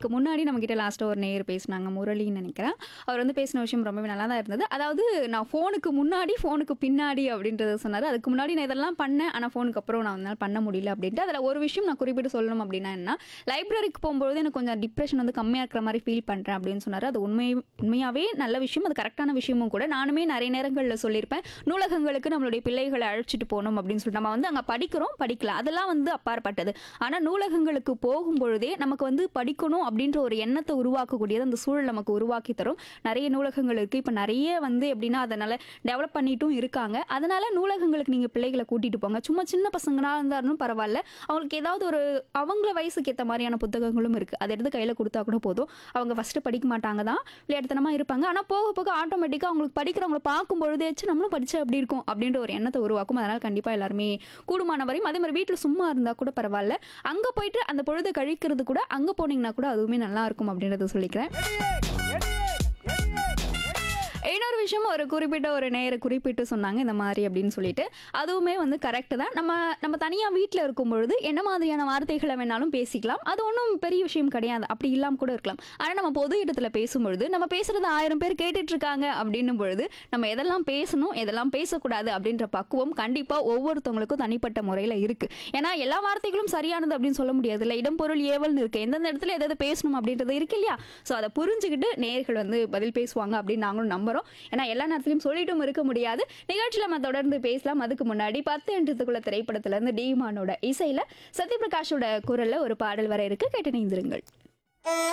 break முன்னாடி நம்ம கிட்ட லாஸ்ட்டாக ஒரு நேயர் பேசினாங்க முரளின்னு நினைக்கிறேன் அவர் வந்து பேசின விஷயம் ரொம்பவே நல்லா தான் இருந்தது அதாவது நான் ஃபோனுக்கு முன்னாடி ஃபோனுக்கு பின்னாடி அப்படின்றத சொன்னார் அதுக்கு முன்னாடி நான் இதெல்லாம் பண்ணேன் ஆனால் ஃபோனுக்கு அப்புறம் நான் வந்து பண்ண முடியல அப்படின்ட்டு அதில் ஒரு விஷயம் நான் குறிப்பிட்டு சொல்லணும் அப்படின்னா என்ன லைப்ரரிக்கு போகும்போது எனக்கு கொஞ்சம் டிப்ரெஷன் வந்து கம்மியாக இருக்கிற மாதிரி ஃபீல் பண்ணுறேன் அப்படின்னு சொன்னார் அது உண்மை உண்மையாகவே நல்ல விஷயம் அது கரெக்டான விஷயமும் கூட நானுமே நிறைய நேரங்களில் சொல்லியிருப்பேன் நூலகங்களுக்கு நம்மளுடைய பிள்ளைகளை அழைச்சிட்டு போகணும் அப்படின்னு சொல்லிட்டு நம்ம வந்து அங்கே படிக்கிறோம் படிக்கல அதெல்லாம் வந்து அப்பாற்பட்டது ஆனால் நூலகங்களுக்கு போகும்பொழுதே நமக்கு வந்து படிக்கணும் அப்படின்ற ஒரு எண்ணத்தை உருவாக்கக்கூடியது அந்த சூழல் நமக்கு உருவாக்கி தரும் நிறைய நூலகங்கள் இருக்குது இப்போ நிறைய வந்து எப்படின்னா அதனால் டெவலப் பண்ணிட்டும் இருக்காங்க அதனால் நூலகங்களுக்கு நீங்கள் பிள்ளைகளை கூட்டிகிட்டு போங்க சும்மா சின்ன பசங்களாக இருந்தாலும் பரவாயில்ல அவங்களுக்கு ஏதாவது ஒரு அவங்கள வயசுக்கு ஏற்ற மாதிரியான புத்தகங்களும் இருக்குது அதை எடுத்து கையில் கொடுத்தா கூட போதும் அவங்க ஃபஸ்ட்டு படிக்க மாட்டாங்க தான் விளையாட்டுத்தனமாக இருப்பாங்க ஆனால் போக போக ஆட்டோமேட்டிக்காக அவங்களுக்கு படிக்கிறவங்கள பார்க்கும் பொழுதேச்சு நம்மளும் படிச்சு அப்படி இருக்கும் அப்படின்ற ஒரு எண்ணத்தை உருவாக்கும் அதனால் கண்டிப்பாக எல்லாருமே கூடுமான வரையும் அதே மாதிரி வீட்டில் சும்மா இருந்தால் கூட பரவாயில்ல அங்கே போயிட்டு அந்த பொழுதை கழிக்கிறது கூட அங்கே போனீங்கன்னா கூட அதுவுமே நல்லா இருக்கும் அப்படின்றத சொல்லிக்கிறேன் இன்னொரு விஷயம் ஒரு குறிப்பிட்ட ஒரு நேர குறிப்பிட்டு சொன்னாங்க இந்த மாதிரி அப்படின்னு சொல்லிட்டு அதுவுமே வந்து கரெக்டு தான் நம்ம நம்ம தனியாக வீட்டில் இருக்கும் பொழுது என்ன மாதிரியான வார்த்தைகளை வேணாலும் பேசிக்கலாம் அது ஒன்றும் பெரிய விஷயம் கிடையாது அப்படி இல்லாமல் கூட இருக்கலாம் ஆனால் நம்ம பொது இடத்துல பேசும்பொழுது நம்ம பேசுறது ஆயிரம் பேர் கேட்டுட்டு இருக்காங்க அப்படின்னும் பொழுது நம்ம எதெல்லாம் பேசணும் எதெல்லாம் பேசக்கூடாது அப்படின்ற பக்குவம் கண்டிப்பாக ஒவ்வொருத்தவங்களுக்கும் தனிப்பட்ட முறையில் இருக்கு ஏன்னா எல்லா வார்த்தைகளும் சரியானது அப்படின்னு சொல்ல முடியாது இல்லை இடம் பொருள் ஏவல்னு இருக்கு எந்தெந்த இடத்துல எதாவது பேசணும் அப்படின்றது இருக்கு இல்லையா ஸோ அதை புரிஞ்சுக்கிட்டு நேர்கள் வந்து பதில் பேசுவாங்க அப்படின்னு நாங்களும் நம்புறோம் ஏன்னா எல்லா நேரத்திலையும் சொல்லிட்டும் இருக்க முடியாது நிகழ்ச்சியில் நம்ம தொடர்ந்து பேசலாம் அதுக்கு முன்னாடி பத்து என்றதுக்குள்ள திரைப்படத்துல இருந்து டீமானோட இசையில சத்யபிரகாஷோட குரல்ல ஒரு பாடல் வர இருக்கு கேட்டு நீந்திருங்கள்